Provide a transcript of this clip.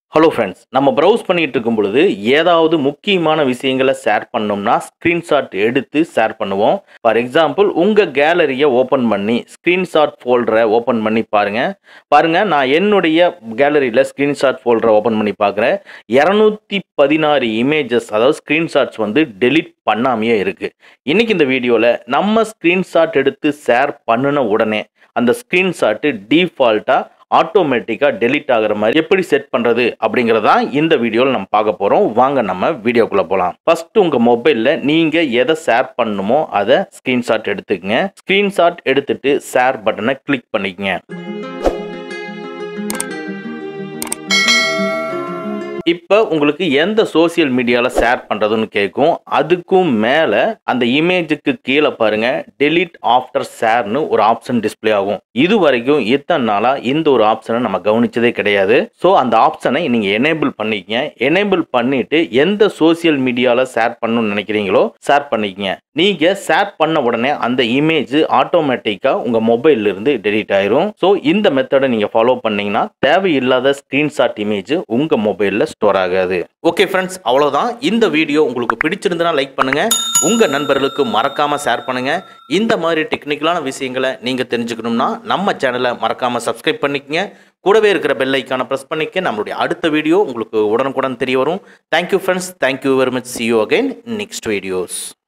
hello friends நம்ம browse பண்ணிட்டு இருக்கும் பொழுது ஏதாவது முக்கியமான விஷயங்களை ஷேர் பண்ணோம்னா ஸ்க்ரீன்ஷாட் எடுத்து ஷேர் பண்ணுவோம் ஃபார் எக்ஸாம்பிள் உங்கள் கேலரியை ஓப்பன் பண்ணி ஸ்க்ரீன்ஷாட் ஃபோல்டரை ஓப்பன் பண்ணி பாருங்க பாருங்க நான் என்னுடைய கேலரியில் ஸ்க்ரீன்ஷாட் ஃபோல்டரை ஓப்பன் பண்ணி பார்க்குறேன் இரநூத்தி பதினாறு இமேஜஸ் அதாவது ஸ்க்ரீன்ஷாட்ஸ் வந்து டெலீட் பண்ணாமையே இருக்குது இன்னைக்கு இந்த வீடியோவில் நம்ம ஸ்க்ரீன்ஷாட் எடுத்து ஷேர் பண்ணின உடனே அந்த ஸ்க்ரீன்ஷாட்டு டீஃபால்ட்டாக ஆட்டோமேட்டிக்காக டெலீட் ஆகுற மாதிரி எப்படி செட் பண்ணுறது அப்படிங்கிறதான் இந்த வீடியோவில் நம்ம பார்க்க போகிறோம் வாங்க நம்ம வீடியோக்குள்ளே போகலாம் ஃபர்ஸ்ட் உங்கள் மொபைலில் நீங்கள் எதை ஷேர் பண்ணணுமோ அதை ஸ்க்ரீன்ஷாட் எடுத்துக்கங்க ஸ்க்ரீன்ஷாட் எடுத்துட்டு ஷேர் பட்டனை கிளிக் பண்ணிக்கங்க இப்போ உங்களுக்கு எந்த சோசியல் மீடியாவில் ஷேர் பண்ணுறதுன்னு கேட்கும் அதுக்கும் மேலே அந்த இமேஜுக்கு கீழே பாருங்க டெலீட் ஆஃப்டர் ஷேர்னு ஒரு ஆப்ஷன் டிஸ்ப்ளே ஆகும் இது வரைக்கும் இத்தனை நாளாக இந்த ஒரு ஆப்ஷனை நம்ம கவனிச்சதே கிடையாது ஸோ அந்த ஆப்ஷனை நீங்கள் எனேபிள் பண்ணிக்கங்க எனேபிள் பண்ணிட்டு எந்த சோசியல் மீடியாவில் ஷேர் பண்ணணும்னு நினைக்கிறீங்களோ ஷேர் பண்ணிக்கங்க நீங்கள் ஷேர் பண்ண உடனே அந்த இமேஜ் ஆட்டோமேட்டிக்காக உங்கள் மொபைல்ல இருந்து டெலீட் ஆயிரும் ஸோ இந்த மெத்தடை நீங்கள் ஃபாலோ பண்ணீங்கன்னா தேவையில்லாத ஸ்க்ரீன்ஷாட் இமேஜ் உங்கள் மொபைலில் ஸ்டோர் ஆகாது ஓகே ஃப்ரெண்ட்ஸ் அவ்வளோதான் இந்த வீடியோ உங்களுக்கு பிடிச்சிருந்தனா லைக் பண்ணுங்க உங்கள் நண்பர்களுக்கு மறக்காமல் ஷேர் பண்ணுங்க இந்த மாதிரி டெக்னிக்கலான விஷயங்களை நீங்கள் தெரிஞ்சுக்கணும்னா நம்ம சேனலை மறக்காமல் சப்ஸ்கிரைப் பண்ணிக்கங்க கூடவே இருக்கிற பெல் ஐக்கானை ப்ரெஸ் பண்ணிக்க நம்மளுடைய அடுத்த வீடியோ உங்களுக்கு உடனுக்குடன் தெரிய வரும் thank you friends thank you very much see you again next videos